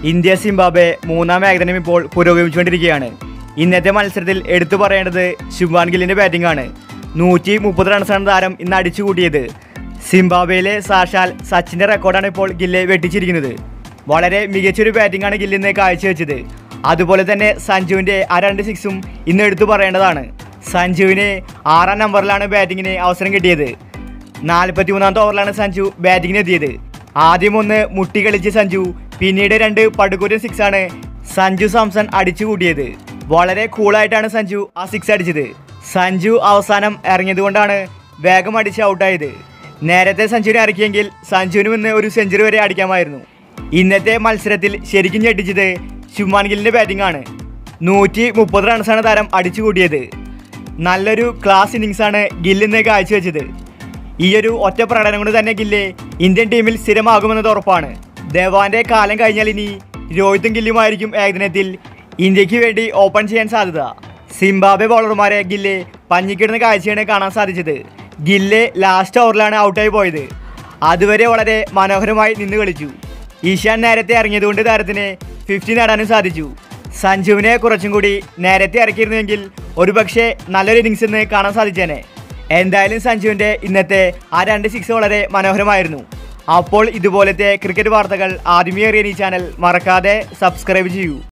India Zimbabwe മൂന്നാം ഏകദിനം ഇപ്പോൾ പുരോഗമിച്ചുകൊണ്ടിരിക്കുകയാണ് ഇന്നത്തെ മത്സരത്തിൽ എടുത്തു പറയേണ്ടത് ശുഭാൻ ഗില്ലിന്റെ ബാറ്റിംഗ് ആണ് നൂറ്റി മുപ്പത് റൺസാണ് താരം ഇന്ന് അടിച്ചു കൂട്ടിയത് സിംബാബ്വേയിലെ സാക്ഷാൽ സച്ചിന്റെ റെക്കോർഡാണ് ഇപ്പോൾ ഗില്ലെ വെട്ടിച്ചിരിക്കുന്നത് വളരെ മികച്ചൊരു ബാറ്റിംഗ് ആണ് ഗില്ല് ഇന്ന് കാഴ്ചവെച്ചത് അതുപോലെ തന്നെ സഞ്ജുവിന്റെ ആ രണ്ട് സിക്സും ഇന്ന് എടുത്തു പറയേണ്ടതാണ് സഞ്ജുവിന് ആറാം നമ്പറിലാണ് ബാറ്റിങ്ങിന് അവസരം കിട്ടിയത് നാൽപ്പത്തി മൂന്നാമത്തെ ഓവറിലാണ് സഞ്ജു ബാറ്റിങ്ങിന് എത്തിയത് ആദ്യം ഒന്ന് മുട്ടി കളിച്ച് സഞ്ജു പിന്നീട് രണ്ട് പടുകൂറ്റൻ സിക്സ് ആണ് സഞ്ജു സാംസൺ അടിച്ചു കൂട്ടിയത് വളരെ കൂളായിട്ടാണ് സഞ്ജു ആ സിക്സ് അടിച്ചത് സഞ്ജു അവസാനം ഇറങ്ങിയതുകൊണ്ടാണ് വേഗം അടിച്ച് ഔട്ടായത് നേരത്തെ സഞ്ജുവിനെ ഇറക്കിയെങ്കിൽ സഞ്ജുവിനും ഇന്ന് ഒരു സെഞ്ചുറി വരെ അടിക്കാമായിരുന്നു ഇന്നത്തെ മത്സരത്തിൽ ശരിക്കും ഞെട്ടിച്ചത് ശുമാൻ ഗില്ലിന്റെ ബാറ്റിംഗ് ആണ് നൂറ്റി മുപ്പത് റൺസാണ് താരം അടിച്ചു കൂട്ടിയത് നല്ലൊരു ക്ലാസ് ഇന്നിങ്സ് ആണ് ഗില്ല് ഇന്ന് കാഴ്ചവെച്ചത് ഈ ഒരു ഒറ്റ പ്രകടനം കൊണ്ട് തന്നെ ഗില്ല് ഇന്ത്യൻ ടീമിൽ സ്ഥിരമാകുമെന്നത് ഉറപ്പാണ് ദേവാന്റെ കാലം കഴിഞ്ഞാൽ ഇനി രോഹിത്തും ഗില്ലുമായിരിക്കും ഏകദിനത്തിൽ ഇന്ത്യക്ക് വേണ്ടി ഓപ്പൺ ചെയ്യാൻ സാധ്യത സിംബാബ്വെ ബോളർമാരെ ഗില്ല് പഞ്ഞിക്കിടുന്ന കാഴ്ചയാണ് കാണാൻ സാധിച്ചത് ഗില്ല് ലാസ്റ്റ് ഓവറിലാണ് ഔട്ടായി പോയത് അതുവരെ വളരെ മനോഹരമായി നിന്ന് കളിച്ചു ഈശാൻ നേരത്തെ ഇറങ്ങിയതുകൊണ്ട് താരത്തിന് ഫിഫ്റ്റി നേടാനും സാധിച്ചു സഞ്ജുവിനെ കുറച്ചും കൂടി നേരത്തെ ഇറക്കിയിരുന്നെങ്കിൽ ഒരുപക്ഷെ നല്ലൊരു ഇന്നിങ്സ് ഇന്ന് കാണാൻ സാധിച്ചേനെ എന്തായാലും സഞ്ജുവിൻ്റെ ഇന്നത്തെ ആ രണ്ട് സിക്സ് വളരെ മനോഹരമായിരുന്നു അപ്പോൾ ഇതുപോലത്തെ ക്രിക്കറ്റ് വാർത്തകൾ ആദ്യമേ അറിയാൻ ഈ ചാനൽ മറക്കാതെ സബ്സ്ക്രൈബ് ചെയ്യൂ